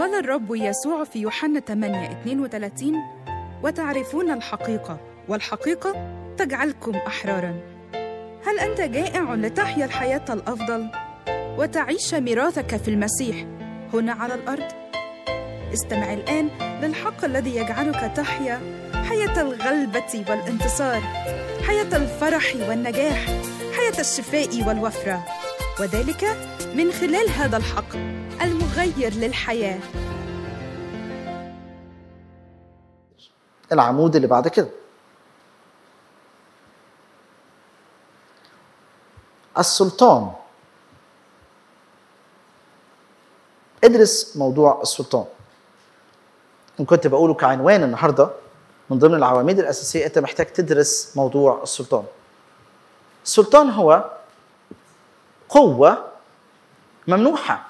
قال الرب يسوع في يوحنا 8 32 وتعرفون الحقيقة والحقيقة تجعلكم أحرارا هل أنت جائع لتحيا الحياة الأفضل وتعيش ميراثك في المسيح هنا على الأرض؟ استمع الآن للحق الذي يجعلك تحيا حياة الغلبة والانتصار حياة الفرح والنجاح حياة الشفاء والوفرة وذلك من خلال هذا الحق المغير للحياة العمود اللي بعد كده السلطان ادرس موضوع السلطان ان كنت بقوله كعنوان النهارده من ضمن العواميد الاساسيه انت محتاج تدرس موضوع السلطان السلطان هو قوه ممنوحه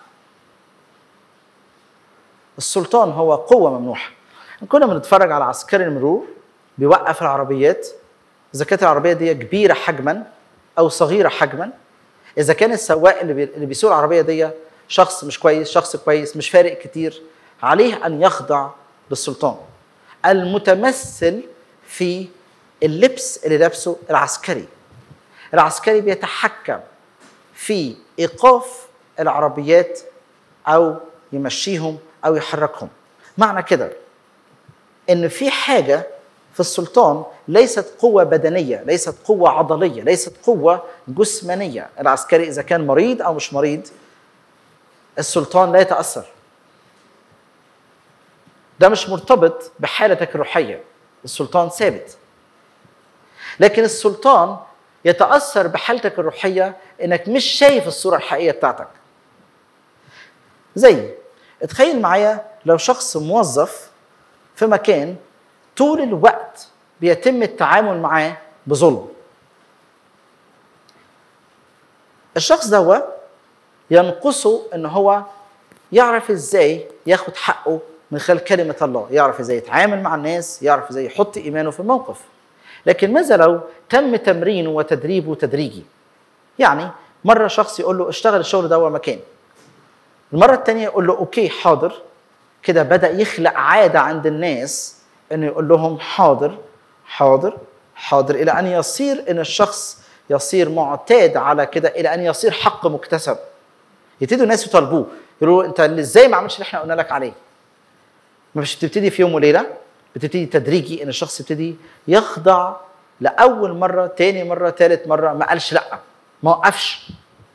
السلطان هو قوه ممنوحه كنا بنتفرج على عسكري المرور بيوقف العربيات اذا كانت العربيه دي كبيره حجما او صغيره حجما اذا كان السواق اللي بي... اللي بيسوق العربيه دي شخص مش كويس شخص كويس مش فارق كتير عليه ان يخضع للسلطان المتمثل في اللبس اللي لابسه العسكري العسكري بيتحكم في ايقاف العربيات او يمشيهم او يحركهم معنى كده ان في حاجه في السلطان ليست قوه بدنيه ليست قوه عضليه ليست قوه جسمانيه العسكري اذا كان مريض او مش مريض السلطان لا يتاثر ده مش مرتبط بحالتك الروحيه السلطان ثابت لكن السلطان يتاثر بحالتك الروحيه انك مش شايف الصوره الحقيقيه بتاعتك زي اتخيل معايا لو شخص موظف في مكان طول الوقت بيتم التعامل معاه بظلم الشخص ده ينقصه ان هو يعرف ازاي ياخد حقه من خلال كلمة الله يعرف ازاي يتعامل مع الناس يعرف ازاي يحط ايمانه في الموقف لكن ماذا لو تم تمرينه وتدريبه تدريجي يعني مرة شخص يقول له اشتغل الشغل ده مكان المرة الثانية يقول له اوكي حاضر كده بدأ يخلق عادة عند الناس انه يقول لهم حاضر حاضر حاضر الى ان يصير ان الشخص يصير معتاد على كده الى ان يصير حق مكتسب يبتدوا الناس يطالبوه يقولوا انت ازاي ما عملتش اللي احنا قلنا لك عليه مش بتبتدي في يوم وليله بتبتدي تدريجي ان الشخص يبتدي يخضع لاول مره تاني مره ثالث مره ما قالش لا ما وقفش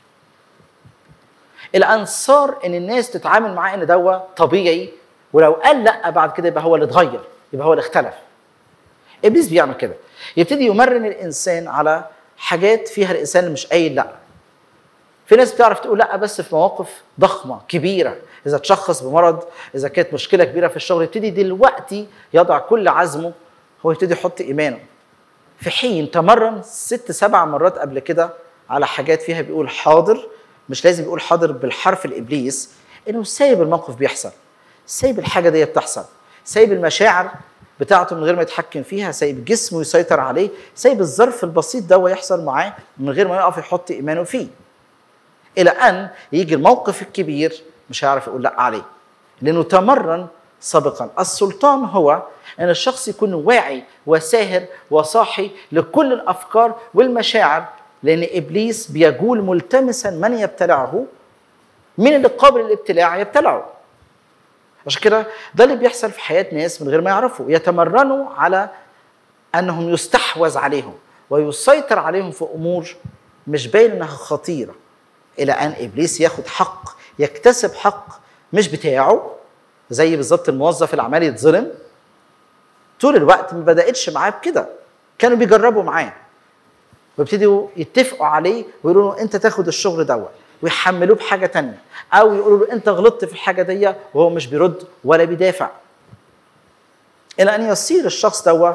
الى ان صار ان الناس تتعامل معاه ان دوا طبيعي ولو قال لا بعد كده يبقى هو اللي اتغير يبقى هو اللي اختلف ابليس بيعمل كده يبتدي يمرن الانسان على حاجات فيها الانسان مش قايل لا في ناس بتعرف تقول لا بس في مواقف ضخمه كبيره اذا تشخص بمرض اذا كانت مشكله كبيره في الشغل يبتدي دلوقتي يضع كل عزمه هو يبتدي يحط ايمانه في حين تمرن ست سبع مرات قبل كده على حاجات فيها بيقول حاضر مش لازم يقول حاضر بالحرف الابليس انه سايب الموقف بيحصل سايب الحاجه دي بتحصل سايب المشاعر بتاعته من غير ما يتحكم فيها سايب جسمه يسيطر عليه سايب الظرف البسيط ده يحصل معاه من غير ما يقف يحط ايمانه فيه الى ان يجي الموقف الكبير مش هيعرف يقول لا عليه لانه تمرن سابقا السلطان هو ان الشخص يكون واعي وساهر وصاحي لكل الافكار والمشاعر لان ابليس بيجول ملتمسا من يبتلعه من اللي قابل للابتلاع يبتلعه عشان كده ده اللي بيحصل في حياه ناس من غير ما يعرفوا يتمرنوا على انهم يستحوذ عليهم ويسيطر عليهم في امور مش باين انها خطيره الى ان ابليس ياخد حق يكتسب حق مش بتاعه زي بالظبط الموظف اللي عمال يتظلم طول الوقت ما بداتش معاه بكده كانوا بيجربوا معاه ويبتدوا يتفقوا عليه ويقولوا له انت تاخد الشغل دوت ويحملوه بحاجه تانية او يقولوا له انت غلطت في الحاجه دي وهو مش بيرد ولا بيدافع الى ان يصير الشخص دوت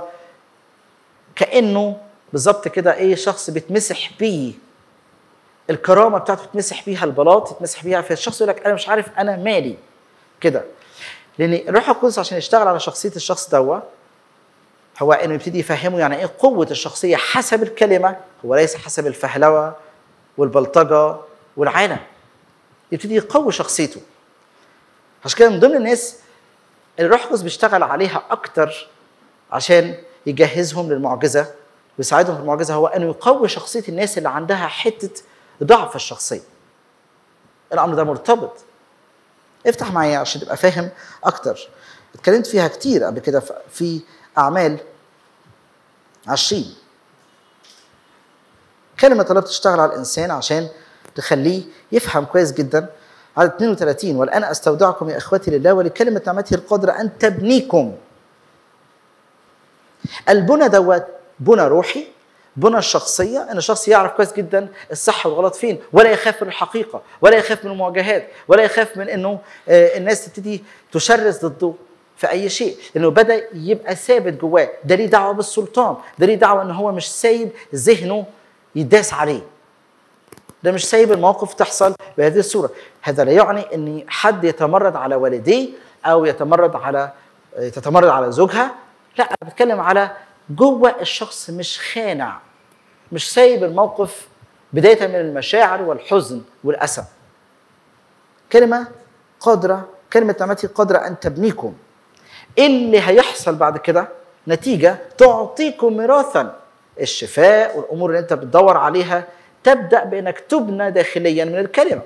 كانه بالظبط كده ايه شخص بيتمسح بيه الكرامه بتاعته بتمسح بيها البلاط يتمسح بيها فالشخص يقول لك انا مش عارف انا مالي كده لان الروح القدس عشان يشتغل على شخصيه الشخص دوت هو انه يبتدي يفهمه يعني ايه قوه الشخصيه حسب الكلمه هو ليس حسب الفهلوه والبلطجه والعالم يبتدي يقوي شخصيته عشان كده من ضمن الناس اللي الروح القدس بيشتغل عليها اكتر عشان يجهزهم للمعجزه ويساعدهم في المعجزه هو انه يقوي شخصيه الناس اللي عندها حته ضعف الشخصيه. الامر ده مرتبط. افتح معايا عشان تبقى فاهم اكتر. اتكلمت فيها كتير قبل كده في اعمال 20 كلمة الله بتشتغل على الإنسان عشان تخليه يفهم كويس جدا على 32 والآن أستودعكم يا إخوتي لله ولكلمة نعمته القادرة أن تبنيكم البنى دوت بنى روحي بنى الشخصية أن الشخص يعرف كويس جدا الصح والغلط فين ولا يخاف من الحقيقة ولا يخاف من المواجهات ولا يخاف من أنه آه، الناس تبتدي تشرس ضده في أي شيء لأنه بدأ يبقى ثابت جواه ده ليه دعوة بالسلطان ده ليه دعوة أن هو مش سايب ذهنه يداس عليه ده مش سايب المواقف تحصل بهذه الصورة هذا لا يعني أن حد يتمرد على والديه أو يتمرد على تتمرد على زوجها لا أنا بتكلم على جوه الشخص مش خانع مش سايب الموقف بداية من المشاعر والحزن والأسى كلمة قادرة كلمة نعمتي قادرة أن تبنيكم إيه اللي هيحصل بعد كده نتيجة تعطيكم ميراثا الشفاء والأمور اللي أنت بتدور عليها تبدأ بأنك تبنى داخليا من الكلمة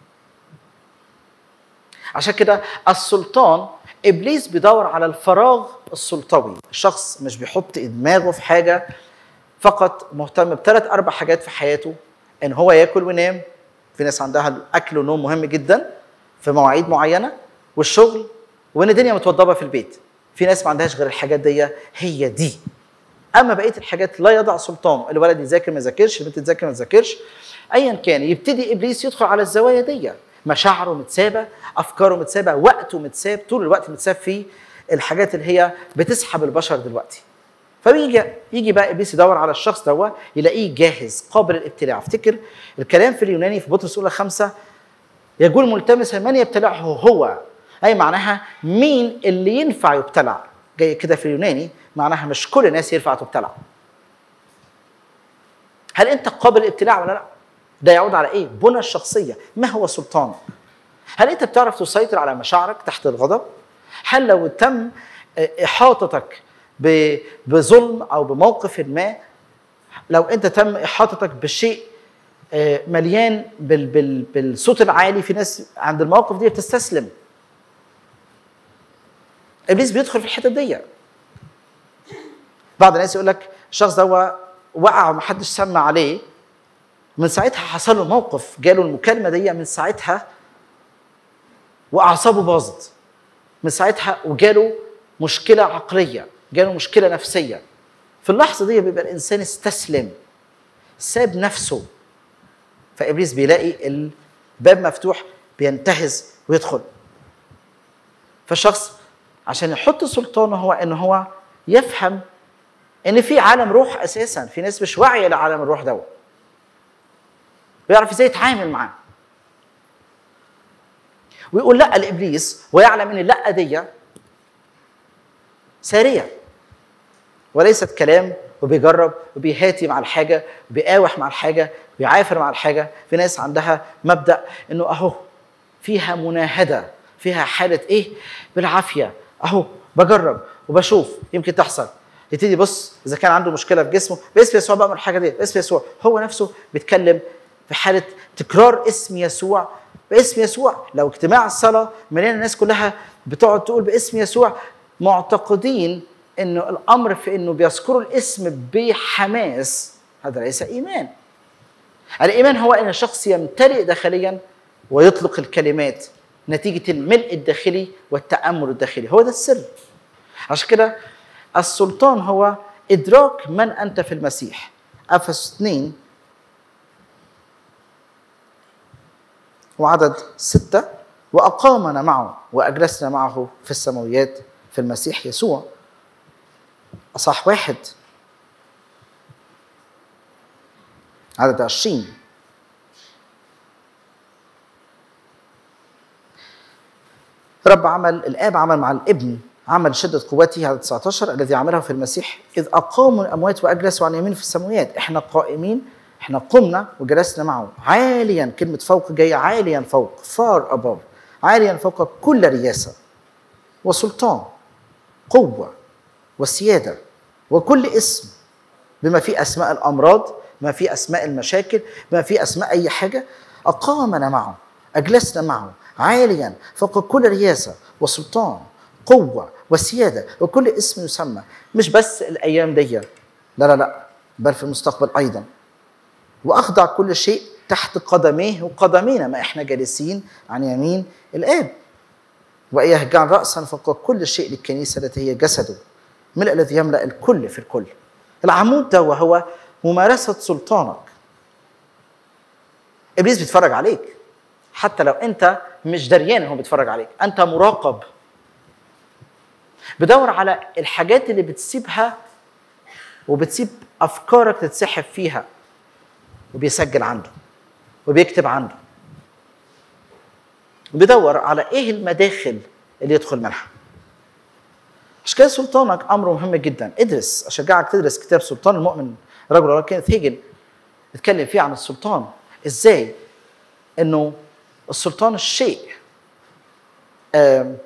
عشان كده السلطان ابليس بيدور على الفراغ السلطوي الشخص مش بيحط دماغه في حاجه فقط مهتم بثلاث اربع حاجات في حياته ان هو ياكل وينام في ناس عندها الاكل والنوم مهم جدا في مواعيد معينه والشغل وان الدنيا متوضبه في البيت في ناس ما عندهاش غير الحاجات دي هي دي اما بقيه الحاجات لا يضع سلطان الولد يذاكر ما يذاكرش البنت تذاكر ما تذاكرش ايا كان يبتدي ابليس يدخل على الزوايا دي مشاعره متسابه افكاره متسابه وقته متساب طول الوقت متساب في الحاجات اللي هي بتسحب البشر دلوقتي فبيجي يجي بقى ابليس يدور على الشخص ده يلاقيه جاهز قابل للابتلاع افتكر الكلام في اليوناني في بطرس الاولى خمسه يقول ملتمسا من يبتلعه هو اي معناها مين اللي ينفع يبتلع جاي كده في اليوناني معناها مش كل الناس ينفع تبتلع هل انت قابل للابتلاع ولا لا ده يعود على ايه بنى الشخصيه ما هو سلطان هل انت بتعرف تسيطر على مشاعرك تحت الغضب هل لو تم احاطتك ب- بظلم او بموقف ما لو انت تم احاطتك بشيء آه، مليان بال بال بالصوت العالي في ناس عند المواقف دي بتستسلم ابليس بيدخل في الحته دي بعض الناس يقول لك الشخص ده وقع ومحدش سمع عليه من ساعتها حصل له موقف جاله المكالمه دي من ساعتها واعصابه باظت من ساعتها وجاله مشكله عقليه جاله مشكله نفسيه في اللحظه دي بيبقى الانسان استسلم ساب نفسه فابليس بيلاقي الباب مفتوح بينتهز ويدخل فالشخص عشان يحط سلطانه هو ان هو يفهم ان في عالم روح اساسا في ناس مش واعيه لعالم الروح دوت بيعرف ازاي يتعامل معاه ويقول لا لابليس ويعلم ان اللا دي ساريه وليست كلام وبيجرب وبيهاتي مع الحاجه وبيقاوح مع الحاجه بيعافر مع الحاجه في ناس عندها مبدا انه اهو فيها مناهده فيها حاله ايه بالعافيه اهو بجرب وبشوف يمكن تحصل يبتدي يبص اذا كان عنده مشكله في جسمه باسم يسوع بعمل الحاجه دي باسم يسوع هو نفسه بيتكلم في حاله تكرار اسم يسوع باسم يسوع لو اجتماع الصلاه مليان الناس كلها بتقعد تقول باسم يسوع معتقدين انه الامر في انه بيذكروا الاسم بحماس هذا ليس ايمان الايمان هو ان الشخص يمتلئ داخليا ويطلق الكلمات نتيجه الملء الداخلي والتامل الداخلي هو ده السر عشان كده السلطان هو ادراك من انت في المسيح افسس 2 وعدد ستة وأقامنا معه وأجلسنا معه في السماويات في المسيح يسوع أصح واحد عدد عشرين رب عمل الآب عمل مع الابن عمل شدة قوته عدد 19 الذي عمله في المسيح إذ أقاموا الأموات وأجلسوا عن يمين في السماويات إحنا قائمين إحنا قمنا وجلسنا معه عاليا كلمة فوق جاية عاليا فوق far above عاليا فوق كل رياسه وسلطان قوه وسياده وكل اسم بما فيه اسماء الامراض بما فيه اسماء المشاكل بما فيه اسماء اي حاجه اقامنا معه اجلسنا معه عاليا فوق كل رياسه وسلطان قوه وسياده وكل اسم يسمى مش بس الايام دي لا لا لا بل في المستقبل ايضا واخضع كل شيء تحت قدميه وقدمينا ما احنا جالسين عن يمين الاب واياه جعل راسا فوق كل شيء للكنيسه التي هي جسده ملء الذي يملا الكل في الكل العمود ده وهو ممارسه سلطانك ابليس بيتفرج عليك حتى لو انت مش دريان ان هو بيتفرج عليك انت مراقب بدور على الحاجات اللي بتسيبها وبتسيب افكارك تتسحب فيها وبيسجل عنده وبيكتب عنده وبيدور على ايه المداخل اللي يدخل منها عشان كده سلطانك امر مهم جدا ادرس اشجعك تدرس كتاب سلطان المؤمن رجل الله كينيث هيجن اتكلم فيه عن السلطان ازاي انه السلطان الشيء آم،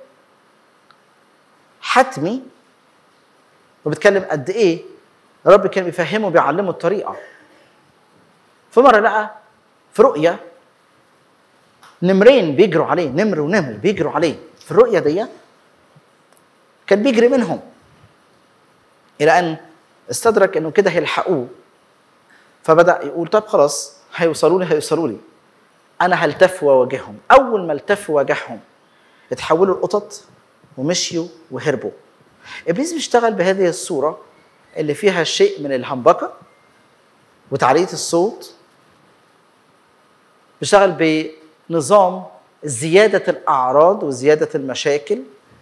حتمي وبيتكلم قد ايه الرب كان بيفهمه وبيعلمه الطريقه فمره لقى في رؤيه نمرين بيجروا عليه نمر ونمر بيجروا عليه في الرؤيه دي كان بيجري منهم الى ان استدرك انه كده هيلحقوه فبدا يقول طب خلاص هيوصلوا لي هيوصلوا لي انا هلتف واواجههم اول ما التف واجههم اتحولوا القطط ومشيوا وهربوا ابليس بيشتغل بهذه الصوره اللي فيها شيء من الهمبكه وتعليه الصوت بيشتغل بنظام زياده الاعراض وزياده المشاكل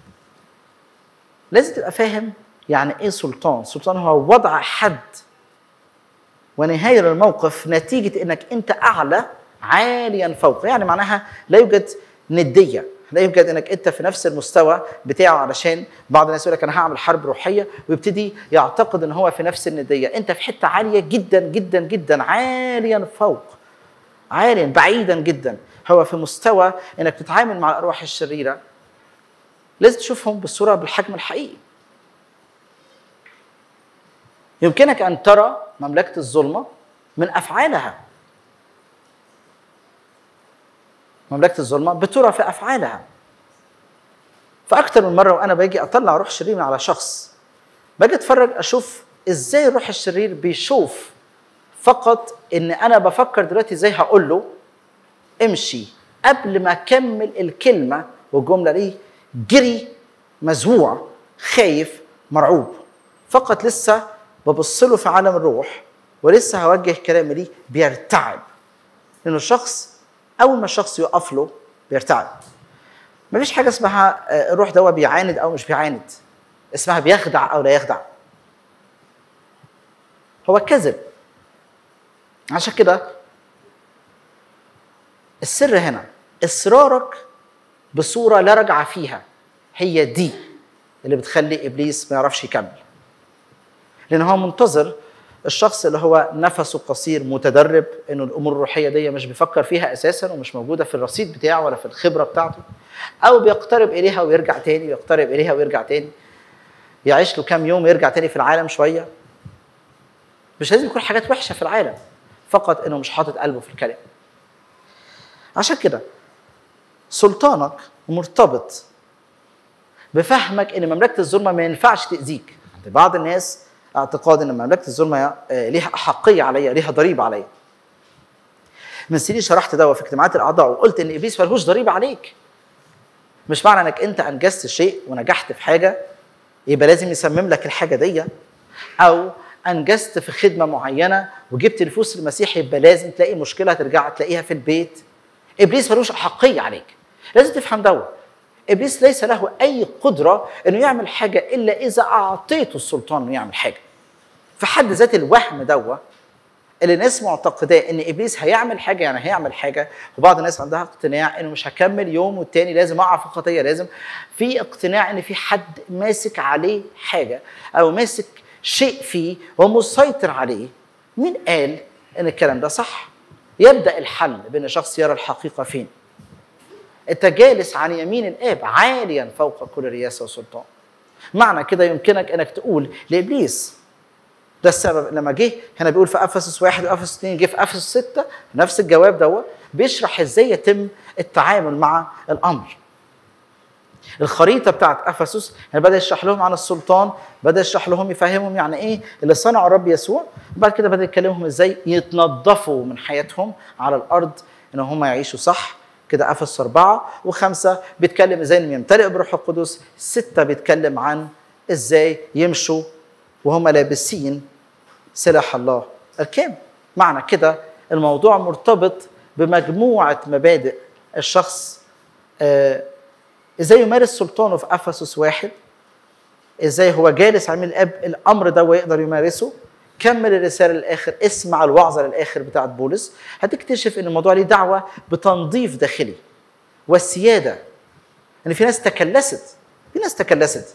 لازم تبقى فاهم يعني ايه سلطان سلطان هو وضع حد ونهايه للموقف نتيجه انك انت اعلى عاليا فوق يعني معناها لا يوجد نديه لا يوجد انك انت في نفس المستوى بتاعه علشان بعض الناس يقول لك انا هعمل حرب روحيه ويبتدي يعتقد ان هو في نفس النديه انت في حته عاليه جدا جدا جدا عاليا فوق عاليا بعيدا جدا هو في مستوى انك تتعامل مع الارواح الشريره لازم تشوفهم بالصوره بالحجم الحقيقي يمكنك ان ترى مملكه الظلمه من افعالها مملكه الظلمه بترى في افعالها فاكثر من مره وانا باجي اطلع روح شرير من على شخص باجي اتفرج اشوف ازاي الروح الشرير بيشوف فقط ان انا بفكر دلوقتي ازاي هقول له امشي قبل ما اكمل الكلمه والجمله دي جري مزوع خايف مرعوب فقط لسه ببص له في عالم الروح ولسه هوجه كلامي ليه بيرتعب لانه الشخص اول ما الشخص يقف له بيرتعب مفيش حاجه اسمها آه، الروح ده بيعاند او مش بيعاند اسمها بيخدع او لا يخدع هو كذب عشان كده السر هنا اصرارك بصوره لا رجعه فيها هي دي اللي بتخلي ابليس ما يعرفش يكمل لان هو منتظر الشخص اللي هو نفسه قصير متدرب انه الامور الروحيه دي مش بيفكر فيها اساسا ومش موجوده في الرصيد بتاعه ولا في الخبره بتاعته او بيقترب اليها ويرجع تاني بيقترب اليها ويرجع تاني يعيش له كام يوم ويرجع تاني في العالم شويه مش لازم يكون حاجات وحشه في العالم فقط انه مش حاطط قلبه في الكلام عشان كده سلطانك مرتبط بفهمك ان مملكه الظلمه ما ينفعش تاذيك عند بعض الناس اعتقاد ان مملكه الظلمه آه، ليها احقيه عليا ليها ضريبه عليا من سنين شرحت ده في اجتماعات الاعضاء وقلت ان ابليس ملهوش ضريبه عليك مش معنى انك انت انجزت شيء ونجحت في حاجه يبقى لازم يسمم لك الحاجه دي او انجزت في خدمه معينه وجبت نفوس المسيح يبقى لازم تلاقي مشكله ترجع تلاقيها في البيت ابليس ملوش احقيه عليك لازم تفهم دوت ابليس ليس له اي قدره انه يعمل حاجه الا اذا اعطيته السلطان انه يعمل حاجه في حد ذات الوهم دوت اللي الناس معتقداه ان ابليس هيعمل حاجه يعني هيعمل حاجه وبعض الناس عندها اقتناع انه مش هكمل يوم والتاني لازم اقع في خطيه لازم في اقتناع ان في حد ماسك عليه حاجه او ماسك شيء فيه ومسيطر عليه مين قال ان الكلام ده صح يبدا الحل بان شخص يرى الحقيقه فين انت جالس عن يمين الاب عاليا فوق كل رياسه وسلطان معنى كده يمكنك انك تقول لابليس ده السبب لما جه هنا بيقول في افسس واحد وافسس اثنين جه في افسس سته نفس الجواب دوت بيشرح ازاي يتم التعامل مع الامر. الخريطه بتاعت افسس يعني بدا يشرح لهم عن السلطان بدا يشرح لهم يفهمهم يعني ايه اللي صنعه الرب يسوع بعد كده بدا يكلمهم ازاي يتنظفوا من حياتهم على الارض ان هم يعيشوا صح كده افسس اربعه وخمسه بيتكلم ازاي انهم يمتلئوا بروح القدس سته بيتكلم عن ازاي يمشوا وهم لابسين سلاح الله الكامل معنى كده الموضوع مرتبط بمجموعه مبادئ الشخص آه ازاي يمارس سلطانه في افسس واحد ازاي هو جالس عميل الاب الامر ده ويقدر يمارسه كمل الرساله للاخر اسمع الوعظه للاخر بتاعت بولس هتكتشف ان الموضوع ليه دعوه بتنظيف داخلي والسياده ان في ناس تكلست في ناس تكلست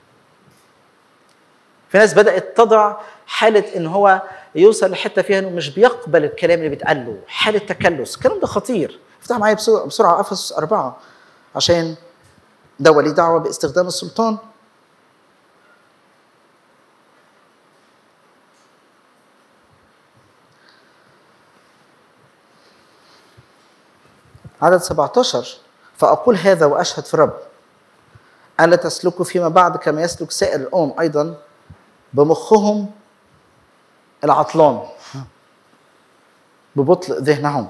في ناس بدات تضع حاله ان هو يوصل لحته فيها انه مش بيقبل الكلام اللي بيتقال له حاله تكلس الكلام ده خطير افتح معايا بسرعه افسس اربعه عشان ده وليه دعوه باستخدام السلطان عدد 17 فأقول هذا وأشهد في الرب ألا تسلكوا فيما بعد كما يسلك سائر الأمم أيضا بمخهم العطلان ببطء ذهنهم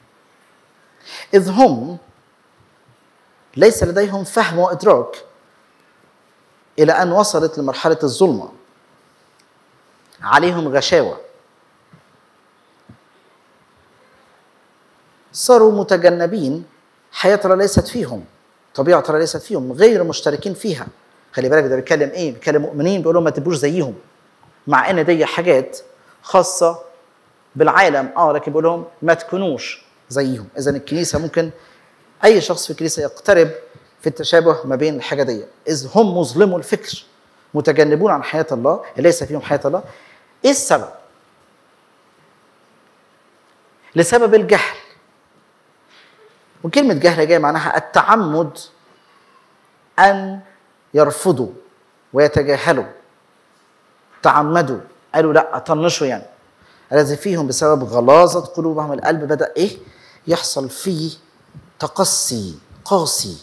إذ هم ليس لديهم فهم وإدراك إلى أن وصلت لمرحلة الظلمة عليهم غشاوة صاروا متجنبين حياة ترى ليست فيهم طبيعة ترى ليست فيهم غير مشتركين فيها خلي بالك ده بيتكلم ايه بيتكلم مؤمنين بيقول لهم ما تبقوش زيهم مع ان دي حاجات خاصة بالعالم اه لكن بيقول لهم ما تكونوش زيهم اذا الكنيسة ممكن اي شخص في الكنيسة يقترب في التشابه ما بين الحاجة دي اذ هم مظلموا الفكر متجنبون عن حياة الله ليس فيهم حياة الله ايه السبب لسبب الجهل وكلمة جهل جاية معناها التعمد أن يرفضوا ويتجاهلوا تعمدوا قالوا لا طنشوا يعني الذي فيهم بسبب غلاظة قلوبهم القلب بدأ إيه يحصل فيه تقسي قاسي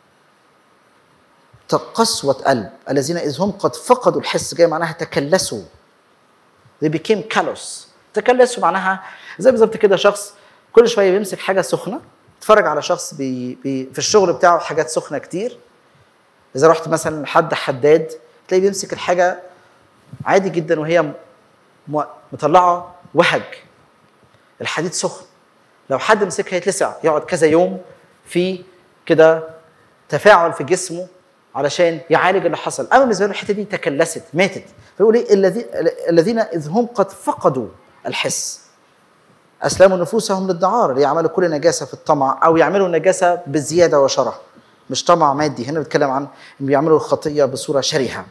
قسوة قلب الذين إذ هم قد فقدوا الحس جاي معناها تكلسوا they became callous تكلسوا معناها زي بالظبط كده شخص كل شوية بيمسك حاجة سخنة اتفرج على شخص بي بي في الشغل بتاعه حاجات سخنه كتير اذا رحت مثلا لحد حداد تلاقيه بيمسك الحاجه عادي جدا وهي مطلعه وهج الحديد سخن لو حد مسكها يتلسع يقعد كذا يوم في كده تفاعل في جسمه علشان يعالج اللي حصل اما بالنسبه له الحته دي تكلست ماتت فيقول ايه الذين اذ هم قد فقدوا الحس أسلموا نفوسهم للدعارة ليعملوا كل نجاسة في الطمع أو يعملوا نجاسة بزيادة وشره مش طمع مادي هنا بيتكلم عن بيعملوا الخطية بصورة شرهة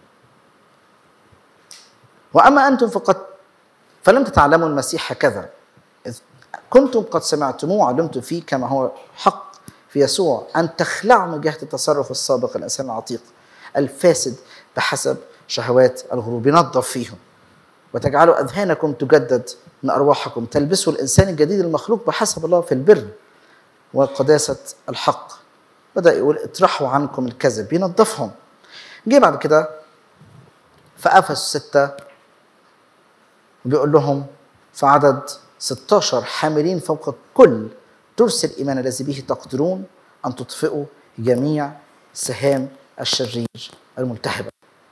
وأما أنتم فقد فلم تتعلموا المسيح هكذا إذ كنتم قد سمعتموه وعلمتم فيه كما هو حق في يسوع أن تخلعوا من جهة التصرف السابق الإنسان العتيق الفاسد بحسب شهوات الغرور بينظف فيهم وتجعلوا أذهانكم تجدد من أرواحكم تلبسوا الإنسان الجديد المخلوق بحسب الله في البر وقداسة الحق بدأ يقول اطرحوا عنكم الكذب بينظفهم جه بعد كده في أفس ستة بيقول لهم في عدد 16 حاملين فوق كل ترس الإيمان الذي به تقدرون أن تطفئوا جميع سهام الشرير الملتهبة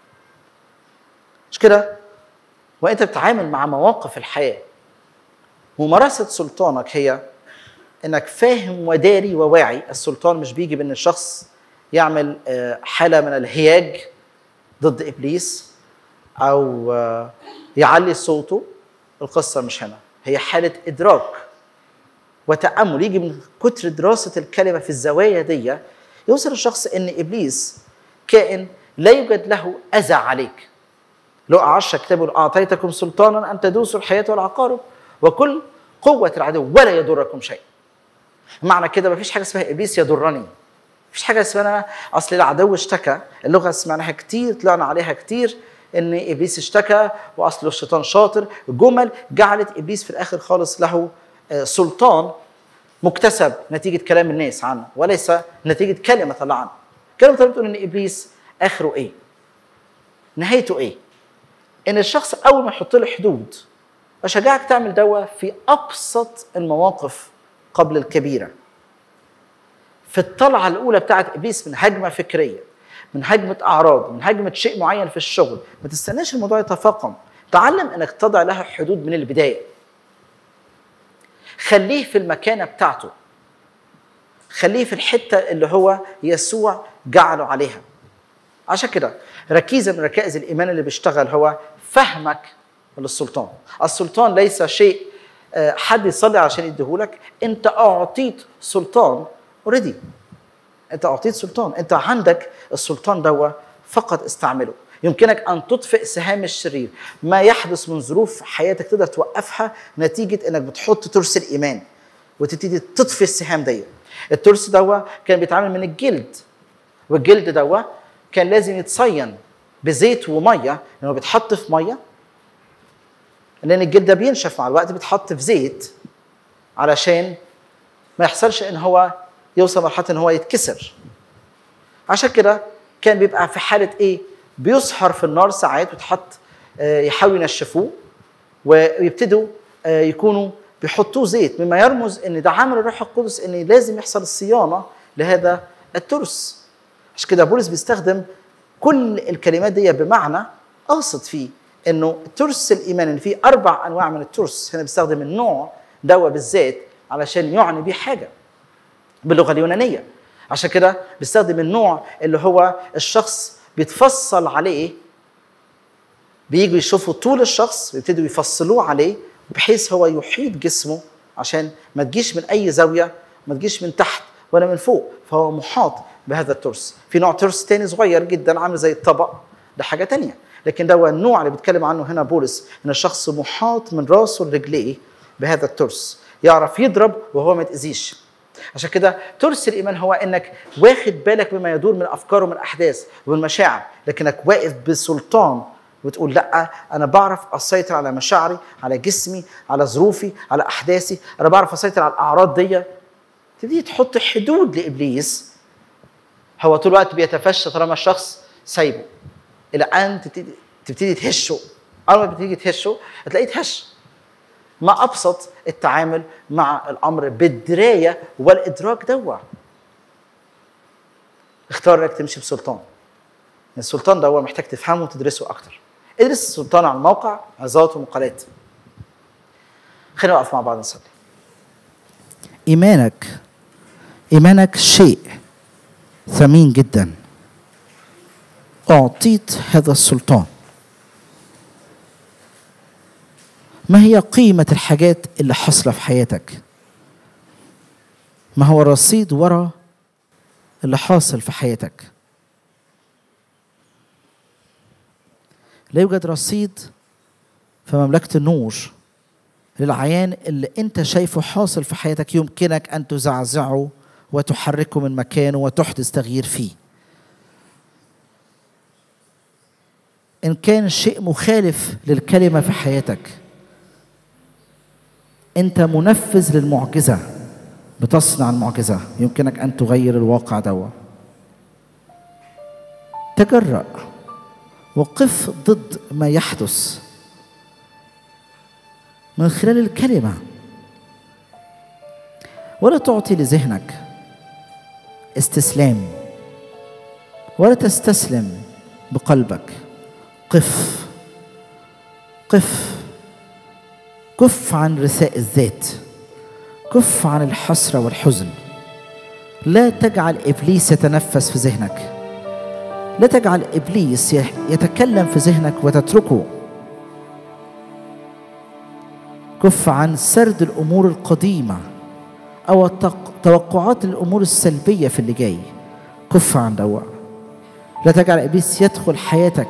مش كده وانت بتتعامل مع مواقف الحياه ممارسه سلطانك هي انك فاهم وداري وواعي السلطان مش بيجي بان الشخص يعمل حاله من الهياج ضد ابليس او يعلي صوته القصه مش هنا هي حاله ادراك وتامل يجي من كتر دراسه الكلمه في الزوايا دي يوصل الشخص ان ابليس كائن لا يوجد له اذى عليك لو عشر كتاب أعطيتكم سلطانا أن تدوسوا الحياة والعقارب وكل قوة العدو ولا يضركم شيء معنى كده مفيش حاجه اسمها ابليس يضرني مفيش حاجه اسمها اصل العدو اشتكى اللغه سمعناها كتير طلعنا عليها كتير ان ابليس اشتكى واصله الشيطان شاطر جمل جعلت ابليس في الاخر خالص له آه، سلطان مكتسب نتيجه كلام الناس عنه وليس نتيجه كلمه الله عنه كلمه الله بتقول ان ابليس اخره ايه نهايته ايه ان الشخص اول ما يحط له حدود اشجعك تعمل دوا في ابسط المواقف قبل الكبيره في الطلعه الاولى بتاعت ابليس من هجمه فكريه من هجمه اعراض من هجمه شيء معين في الشغل ما تستناش الموضوع يتفاقم تعلم انك تضع لها حدود من البدايه خليه في المكانه بتاعته خليه في الحته اللي هو يسوع جعله عليها عشان كده ركيزه من ركائز الايمان اللي بيشتغل هو فهمك للسلطان السلطان ليس شيء آه، حد يصلي عشان يديهولك انت اعطيت سلطان اوريدي انت اعطيت سلطان انت عندك السلطان دوا فقط استعمله يمكنك ان تطفئ سهام الشرير ما يحدث من ظروف في حياتك تقدر توقفها نتيجه انك بتحط ترس الايمان وتبتدي تطفي السهام دي الترس دوا كان بيتعمل من الجلد والجلد دوا كان لازم يتصين بزيت وميه لانه بيتحط في ميه لان الجلد ده بينشف مع الوقت بيتحط في زيت علشان ما يحصلش ان هو يوصل مرحله ان هو يتكسر عشان كده كان بيبقى في حاله ايه بيسحر في النار ساعات ويتحط آه، يحاولوا ينشفوه ويبتدوا آه، يكونوا بيحطوه زيت مما يرمز ان ده عمل الروح القدس ان لازم يحصل الصيانه لهذا الترس عشان كده بولس بيستخدم كل الكلمات دي بمعنى قاصد فيه انه ترس الايمان ان في اربع انواع من الترس هنا بيستخدم النوع دوا بالذات علشان يعني بيه حاجه باللغه اليونانيه عشان كده بيستخدم النوع اللي هو الشخص بيتفصل عليه بييجوا يشوفوا طول الشخص ويبتدوا يفصلوه عليه بحيث هو يحيط جسمه عشان ما تجيش من اي زاويه ما تجيش من تحت ولا من فوق فهو محاط بهذا الترس في نوع ترس تاني صغير جدا عامل زي الطبق ده حاجه تانية لكن ده هو النوع اللي بيتكلم عنه هنا بولس ان الشخص محاط من راسه لرجليه بهذا الترس يعرف يضرب وهو ما يتاذيش عشان كده ترس الايمان هو انك واخد بالك بما يدور من افكار ومن احداث ومن مشاعر لكنك واقف بسلطان وتقول لا انا بعرف اسيطر على مشاعري على جسمي على ظروفي على احداثي انا بعرف اسيطر على الاعراض دي تبتدي تحط حدود لابليس هو طول الوقت بيتفشى طالما الشخص سايبه الى ان تبتدي تبتدي تهشه اول ما بتيجي تهشه هتلاقيه تهش ما ابسط التعامل مع الامر بالدرايه والادراك دوا اختار انك تمشي بسلطان السلطان ده هو محتاج تفهمه وتدرسه اكتر ادرس السلطان على الموقع عظات ومقالات خلينا نقف مع بعض نصلي إيمانك إيمانك شيء ثمين جدا أعطيت هذا السلطان ما هي قيمة الحاجات اللي حاصلة في حياتك ما هو الرصيد ورا اللي حاصل في حياتك لا يوجد رصيد في مملكة النور للعيان اللي انت شايفه حاصل في حياتك يمكنك ان تزعزعه وتحركه من مكانه وتحدث تغيير فيه ان كان شيء مخالف للكلمه في حياتك انت منفذ للمعجزه بتصنع المعجزه يمكنك ان تغير الواقع دوا تجرأ وقف ضد ما يحدث من خلال الكلمه ولا تعطي لذهنك استسلام ولا تستسلم بقلبك قف قف كف عن رثاء الذات كف عن الحسره والحزن لا تجعل ابليس يتنفس في ذهنك لا تجعل ابليس يتكلم في ذهنك وتتركه كف عن سرد الامور القديمه او توقعات الامور السلبيه في اللي جاي كف عن دوا لا تجعل ابليس يدخل حياتك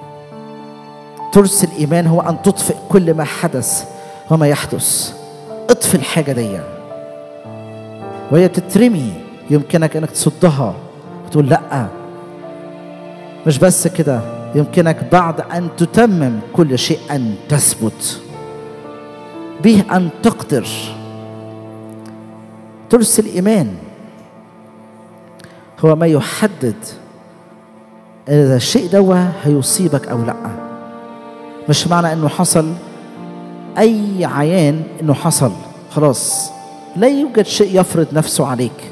ترس الايمان هو ان تطفئ كل ما حدث وما يحدث اطفي الحاجة دي وهي تترمي يمكنك انك تصدها وتقول لا مش بس كده يمكنك بعد ان تتمم كل شيء ان تثبت به ان تقدر ترسل ايمان هو ما يحدد اذا الشيء ده هيصيبك او لا مش معنى انه حصل اي عيان انه حصل خلاص لا يوجد شيء يفرض نفسه عليك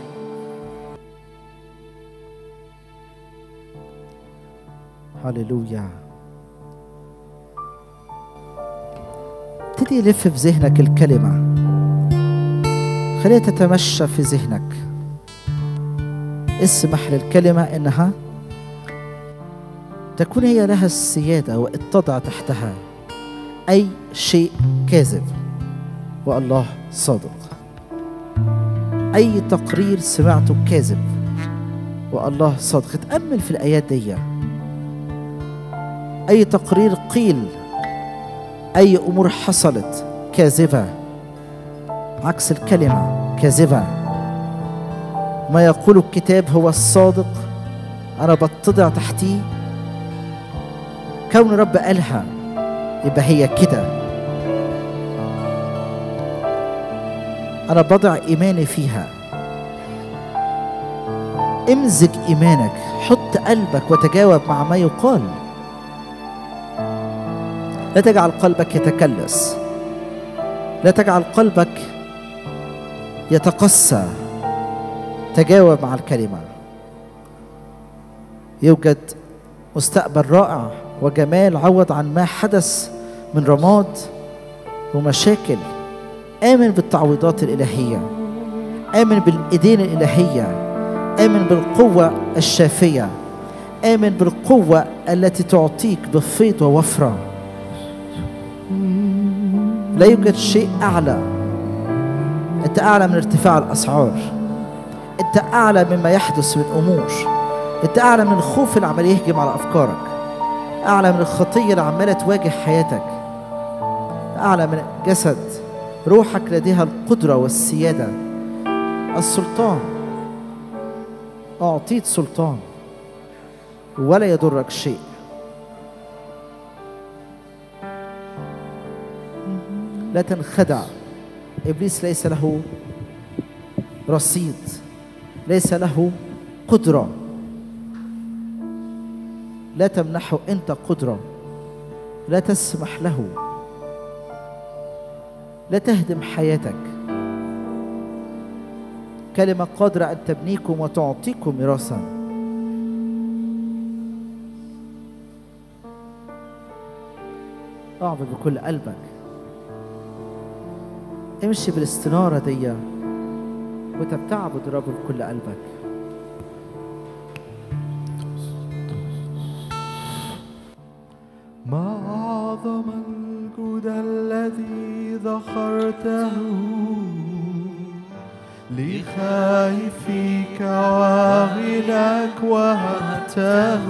هللويا ابتدي يلف في ذهنك الكلمة خليها تتمشى في ذهنك اسمح للكلمة انها تكون هي لها السيادة واتضع تحتها أي شيء كاذب والله صادق أي تقرير سمعته كاذب والله صادق تأمل في الآيات دي أي تقرير قيل أي أمور حصلت كاذبة عكس الكلمة كاذبة ما يقول الكتاب هو الصادق أنا بتضع تحتيه كون رب قالها يبقى هي كده أنا بضع إيماني فيها امزج إيمانك حط قلبك وتجاوب مع ما يقال لا تجعل قلبك يتكلس لا تجعل قلبك يتقسى تجاوب مع الكلمة يوجد مستقبل رائع وجمال عوض عن ما حدث من رماد ومشاكل آمن بالتعويضات الإلهية آمن بالإيدين الإلهية آمن بالقوة الشافية آمن بالقوة التي تعطيك بفيض ووفرة لا يوجد شيء أعلى أنت أعلى من ارتفاع الأسعار أنت أعلى مما يحدث من أمور أنت أعلى من الخوف اللي عمال يهجم على أفكارك أعلى من الخطية اللي عمالة تواجه حياتك أعلى من جسد روحك لديها القدرة والسيادة السلطان أعطيت سلطان ولا يضرك شيء لا تنخدع إبليس ليس له رصيد ليس له قدرة لا تمنحه أنت قدرة لا تسمح له لا تهدم حياتك كلمة قادرة أن تبنيكم وتعطيكم ميراثا اعبد بكل قلبك امشي بالاستنارة دي وانت بتعبد الرب بكل قلبك ما أعظم الجود الذي ذخرته لخائفك وغناك وهبته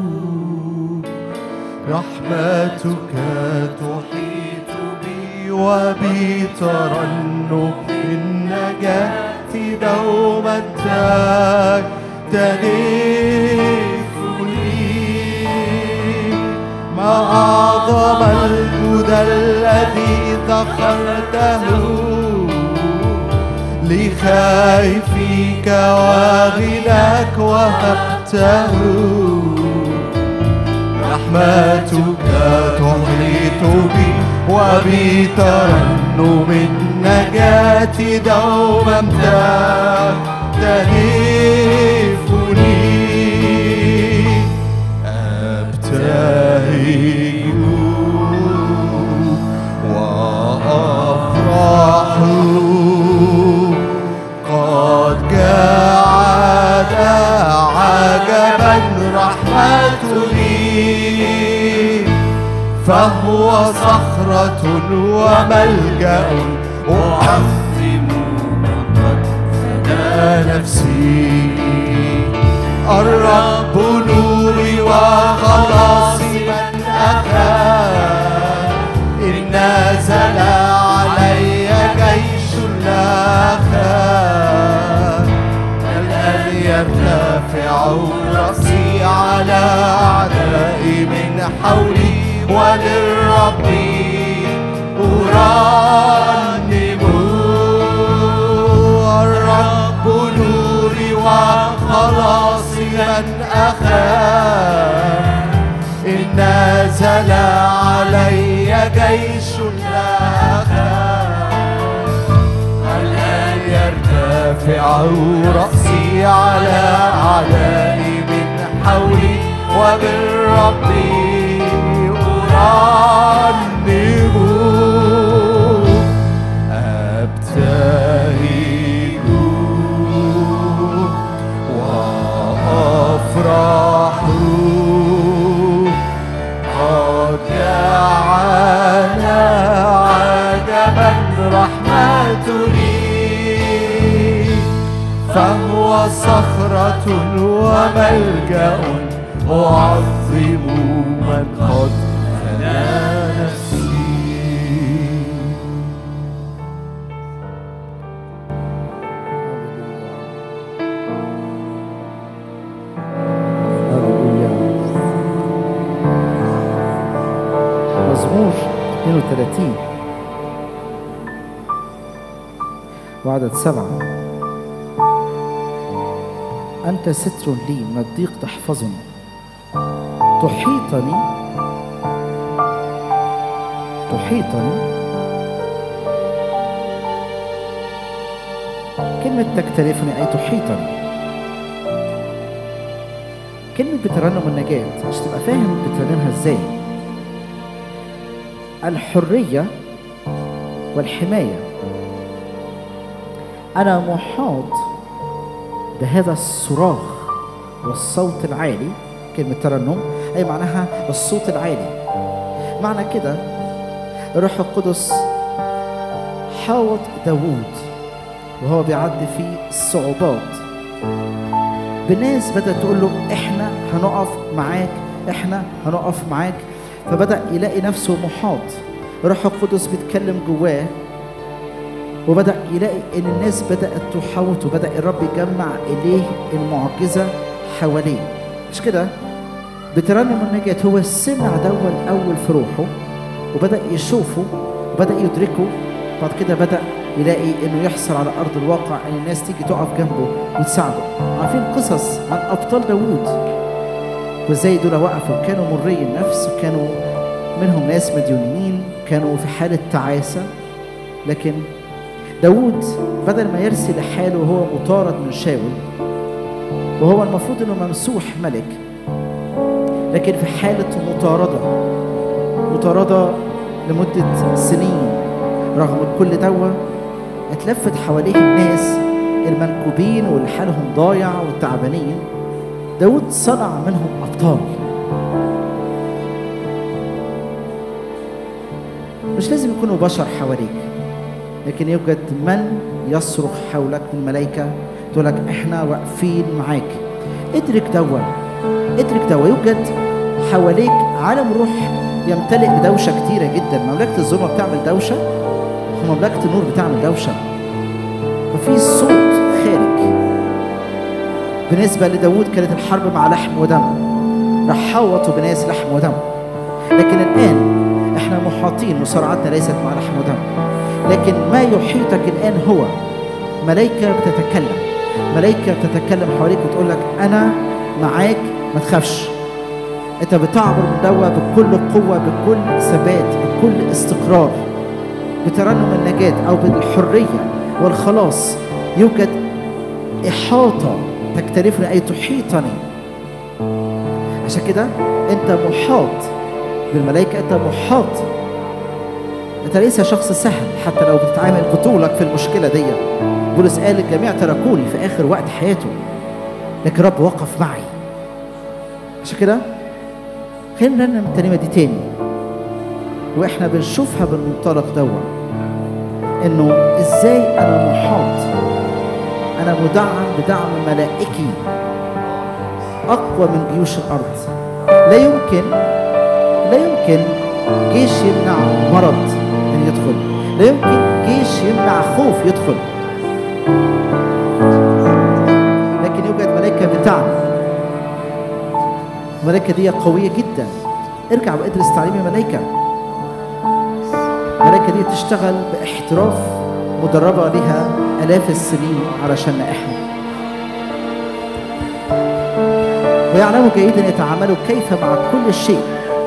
رحمتك تحيط بي وبي ترنم النجاة دوما تغفني ما أعظم الجود الذي ذخرته لخائفك وغناك وهبته رحمتك تحيط بي وبترنم النجاة دوما تهدفني أبتهج وأفرح قد جاءت عجبا رحمتني فهو صخرة وملجأ أعظم من قد فدى نفسي الرب نوري وخلاصي من أخاف إن نزل علي جيش وللرب أرنم الرب نوري وخلاصي من أخاف إن نزل علي جيش لا أخاف الآن يرتفع رأسي على أعدائي من حولي وبالرب أرنم أبتهج وأفرح قد جعل عجبا رحمة لي فهو صخرة وملجأ أعظم من قد فنى نفسي هللويا مزمور 32 وعدد سبعة أنت ستر لي من الضيق تحفظني تحيطني تحيطني كلمة تكترفني أي تحيطني كلمة بترنم النجاة مش تبقى فاهم بترنمها ازاي الحرية والحماية أنا محاط بهذا الصراخ والصوت العالي كلمة ترنم أي معناها الصوت العالي معنى كده الروح القدس حاوط داوود وهو بيعدي في الصعوبات بناس بدأت تقول له احنا هنقف معاك احنا هنقف معاك فبدأ يلاقي نفسه محاط روح القدس بيتكلم جواه وبدأ يلاقي ان الناس بدأت تحاوط وبدأ الرب يجمع اليه المعجزة حواليه مش كده بترنم النجاة هو سمع دوا الأول في روحه وبدأ يشوفه وبدأ يدركه بعد كده بدأ يلاقي انه يحصل على ارض الواقع ان الناس تيجي تقف جنبه وتساعده عارفين قصص عن ابطال داوود وازاي دول وقفوا كانوا مري النفس وكانوا منهم ناس مديونين كانوا في حالة تعاسة لكن داوود بدل ما يرسي لحاله وهو مطارد من شاول وهو المفروض انه ممسوح ملك لكن في حالة مطاردة مطاردة لمدة سنين رغم كل دوا اتلفت حواليه الناس المنكوبين واللي حالهم ضايع والتعبانين داود صنع منهم أبطال مش لازم يكونوا بشر حواليك لكن يوجد من يصرخ حولك من ملائكة تقول لك احنا واقفين معاك ادرك دوا ادرك دوا يوجد حواليك عالم روح يمتلئ بدوشة كتيرة جدا مملكة الظلمة بتعمل دوشة ومملكة النور بتعمل دوشة وفي صوت خارج بالنسبة لداود كانت الحرب مع لحم ودم راح حوطوا بناس لحم ودم لكن الآن احنا محاطين مصارعتنا ليست مع لحم ودم لكن ما يحيطك الآن هو ملائكة بتتكلم ملائكة بتتكلم حواليك وتقول لك أنا معاك ما تخافش انت بتعبر من دوا بكل قوة بكل ثبات بكل استقرار بترنم النجاة أو بالحرية والخلاص يوجد إحاطة تكترفني أي تحيطني عشان كده أنت محاط بالملائكة أنت محاط أنت ليس شخص سهل حتى لو بتتعامل بطولك في المشكلة دي بولس قال الجميع تركوني في آخر وقت حياته لكن رب وقف معي عشان كده خلينا نرنم الترنيمة دي تاني واحنا بنشوفها بالمنطلق دوا انه ازاي انا محاط انا مدعم بدعم ملائكي اقوى من جيوش الارض لا يمكن لا يمكن جيش يمنع مرض ان يدخل لا يمكن جيش يمنع خوف يدخل لكن يوجد ملائكه بتعمل الملائكه دي قويه جدا ارجع وادرس تعليم الملائكة الملائكة دي تشتغل باحتراف مدربة لها آلاف السنين علشان احنا ويعلموا جيدا يتعاملوا كيف مع كل شيء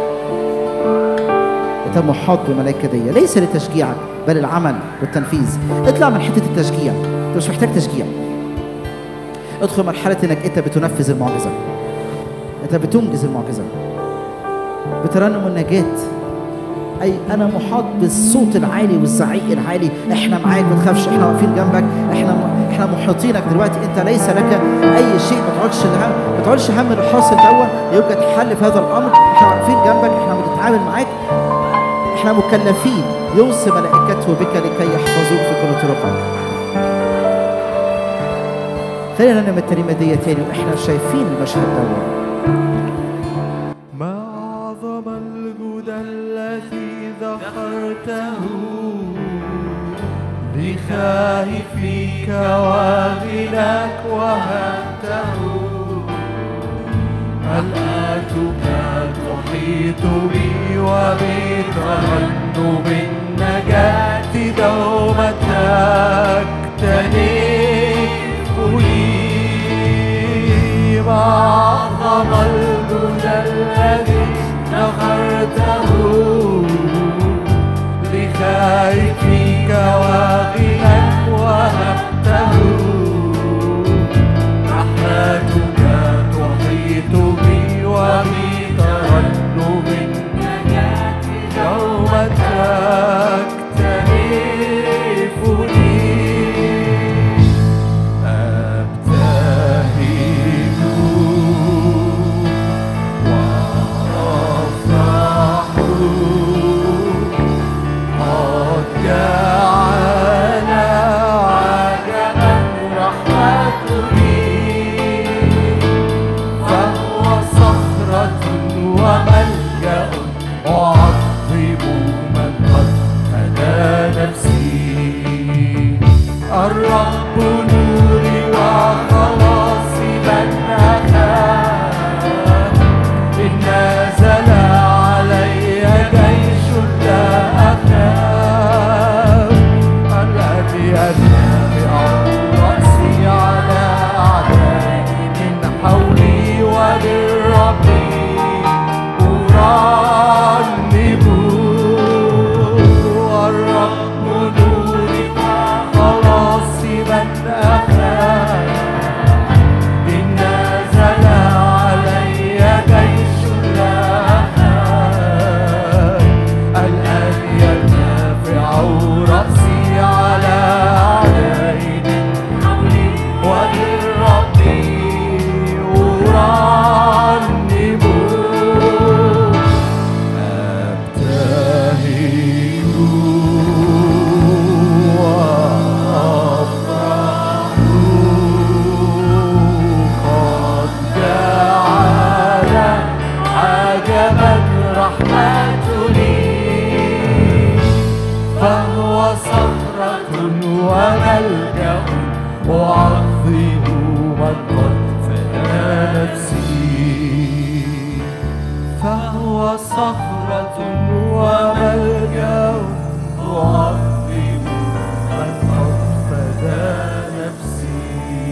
انت محاط بالملائكة دي ليس لتشجيعك بل العمل والتنفيذ اطلع من حتة التشجيع انت مش محتاج تشجيع ادخل مرحلة انك انت بتنفذ المعجزة انت بتنجز المعجزة بترنم النجاة اي انا محاط بالصوت العالي والزعيق العالي احنا معاك ما تخافش احنا واقفين جنبك احنا احنا محيطينك دلوقتي انت ليس لك اي شيء ما تقعدش هم ما تقعدش هم الحاصل دوا يوجد حل في هذا الامر احنا واقفين جنبك احنا بنتعامل معاك احنا مكلفين يوصي ملائكته بك لكي يحفظوك في كل طرقك خلينا ننام التريمه دي تاني واحنا شايفين المشهد ده ما أعظم الجود الذي ذكرته لخائفيك وغناك وهبته الآتك تحيط بي وبترنم النجاة دوما تكتنفني وأعظم الجود الذي نخرته لخائفيك وغناك وهبته رحمتك تحيط بي وبترنم النجاة يوم تكتنفني أبتهج وأفرح قد جعل عجبا رحمتني فهو صخرة وملجأ أعظم من قد هدى نفسي الرب نوري وخلاصي من أخاف إن نزل علي جيش لا أخاف الذي أرفع رأسي على أعدائي من حولي وللرب أرنم الرب نوري خلاصي من أخاف إن نزل علي جيش لا أخاف الآن يرتفع رأسي على أعدائي من حولي وللرب أرنم أبتهج وأفرح قد جعل عجبا رحمتني فهو صخرة وملجأ أعظم من قد فدى نفسي فهو صخرة وملجأ أعظم من قد فدى نفسي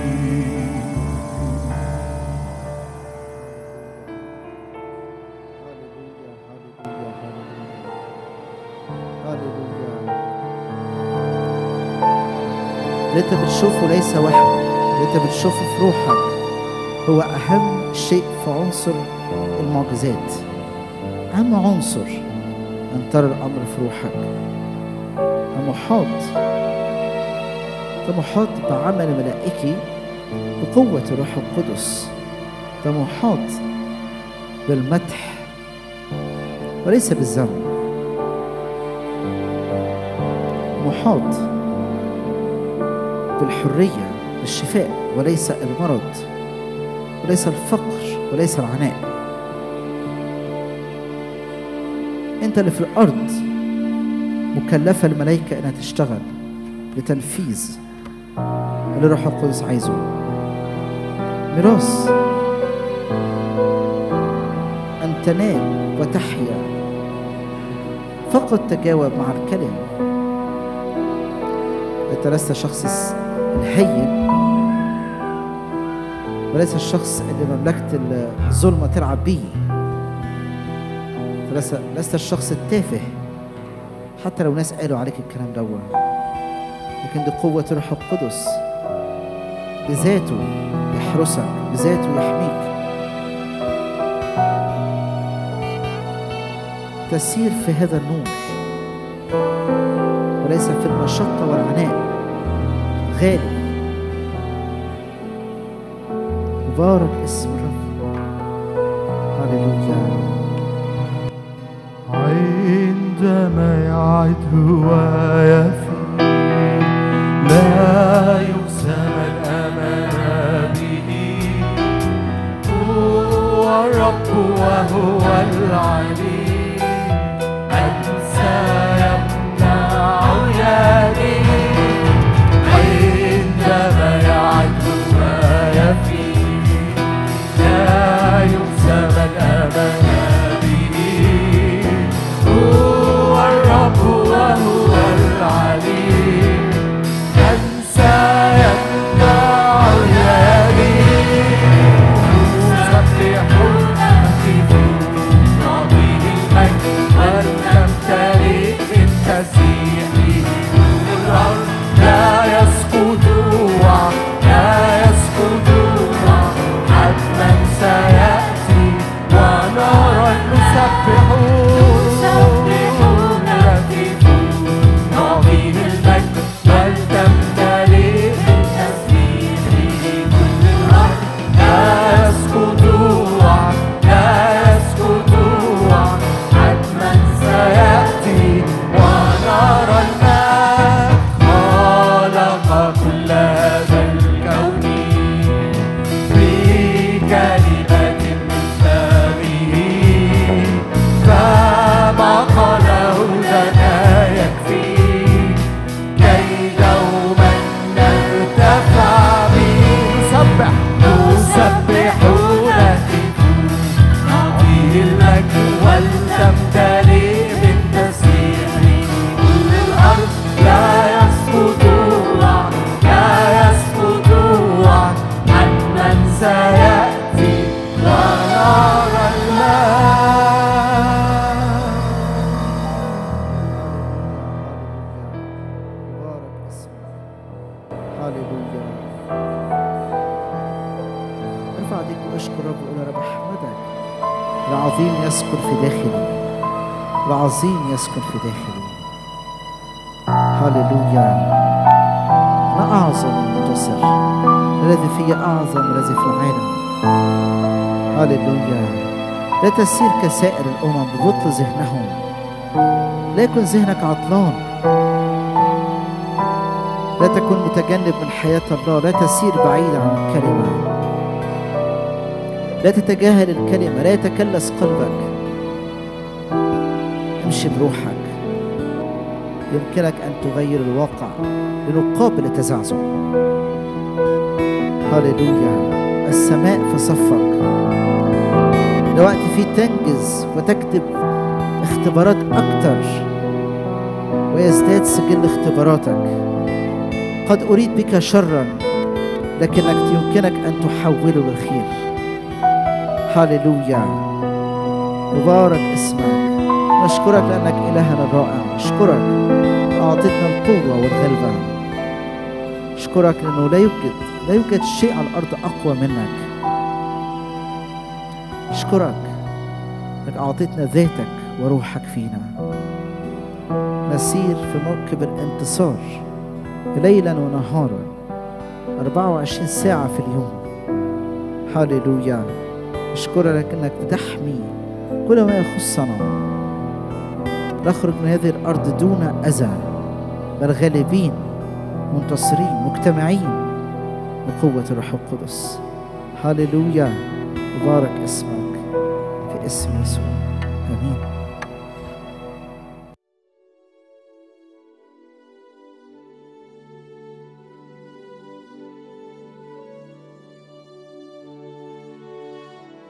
اللي انت بتشوفه ليس وهم اللي انت بتشوفه في روحك هو اهم شيء في عنصر المعجزات اهم عنصر ان ترى الامر في روحك انت محاط انت محاط بعمل ملائكي بقوة الروح القدس انت محاط بالمدح وليس بالذنب محاط بالحرية بالشفاء وليس المرض وليس الفقر وليس العناء انت اللي في الارض مكلفة الملائكة انها تشتغل لتنفيذ اللي الروح القدس عايزه ميراث ان وتنال وتحيا فقط تجاوب مع الكلمة أنت لست شخص الهين وليس الشخص اللي مملكة الظلمة تلعب بيه فلست لست الشخص التافه حتى لو ناس قالوا عليك الكلام دوا لكن دي قوة الروح القدس بذاته يحرسك بذاته يحميك تسير في هذا النور وليس في المشقة والعناء غالب مبارك اسم الرب هللويا عندما يعد ويفي لا يقسم الأمان به هو الرب وهو العلي أنسى يمنع يدي عندما يعد ويفي لا يقسم الأمان به هو الرب وهو العلي أنسى يمنع يدي يسبحون يهتفون نعطيه المجد ولنمتلئ بالتسبيح الأرض لا يسقط وعد لا يسقط وعد حتما سيأتي ونرى نسبحون نسبحون يهتفون نعطيه المجد ولتمتلئ بالتسبيح كل الأرض لا يسقط وعد لا يسقط وعد حتما سيأتي ونرى المجد خلق كل هذا الكون بكلمة من فمه فما قاله لنا يكفي كي دوما نرتفع به نسبح نسبح ونهتف نعطيه المجد ولتمتلئ بالتسبيح كل الأرض لا يسقط وعد لا يسقط وعد عمن سيأتي ونرى المجد مبارك اسمك هللويا ارفع ايديك واشكر رب وقول يا رب احمدك العظيم يسكن في داخلي العظيم يسكن في داخلي هللويا أنا أعظم منتصر الذي في أعظم من الذي في العالم هللويا لا تسير كسائر الأمم ببطل ذهنهم لا يكن ذهنك عطلان لا تكن متجنب من حياة الله لا تسير بعيد عن الكلمة لا تتجاهل الكلمة لا يتكلس قلبك امشي بروحك يمكنك أن تغير الواقع لنقابل التزعزع هللويا السماء في صفك دلوقتي في تنجز وتكتب اختبارات أكتر ويزداد سجل اختباراتك قد أريد بك شرا لكنك يمكنك أن تحوله للخير هللويا مبارك اسمك نشكرك لأنك إلهنا الرائع نشكرك أعطيتنا القوة والغلبة أشكرك لأنه لا يوجد لا يوجد شيء على الأرض أقوى منك أشكرك أنك أعطيتنا ذاتك وروحك فينا نسير في موكب الانتصار ليلا ونهارا 24 ساعة في اليوم هللويا أشكرك أنك بتحمي كل ما يخصنا نخرج من هذه الأرض دون أذى بل غالبين منتصرين مجتمعين بقوة الروح القدس هللويا مبارك اسمك في اسم يسوع آمين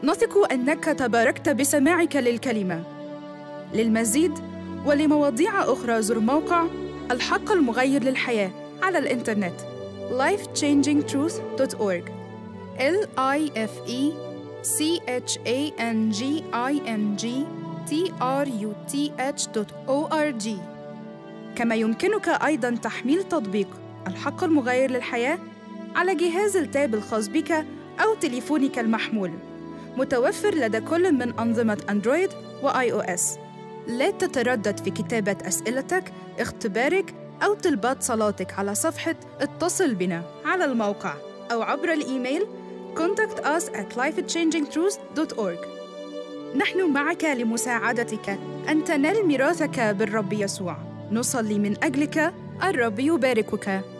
نثق أنك تباركت بسماعك للكلمة للمزيد ولمواضيع أخرى زر موقع الحق المغير للحياة على الإنترنت lifechangingtruth.org l i f e c h a n g i n g t r u t h o r g كما يمكنك أيضا تحميل تطبيق الحق المغير للحياة على جهاز التاب الخاص بك أو تليفونك المحمول متوفر لدى كل من أنظمة أندرويد وآي أو إس لا تتردد في كتابة أسئلتك، اختبارك أو طلبات صلاتك على صفحة اتصل بنا على الموقع أو عبر الإيميل contact us at lifechangingtruth.org نحن معك لمساعدتك أن تنال ميراثك بالرب يسوع نصلي من أجلك الرب يباركك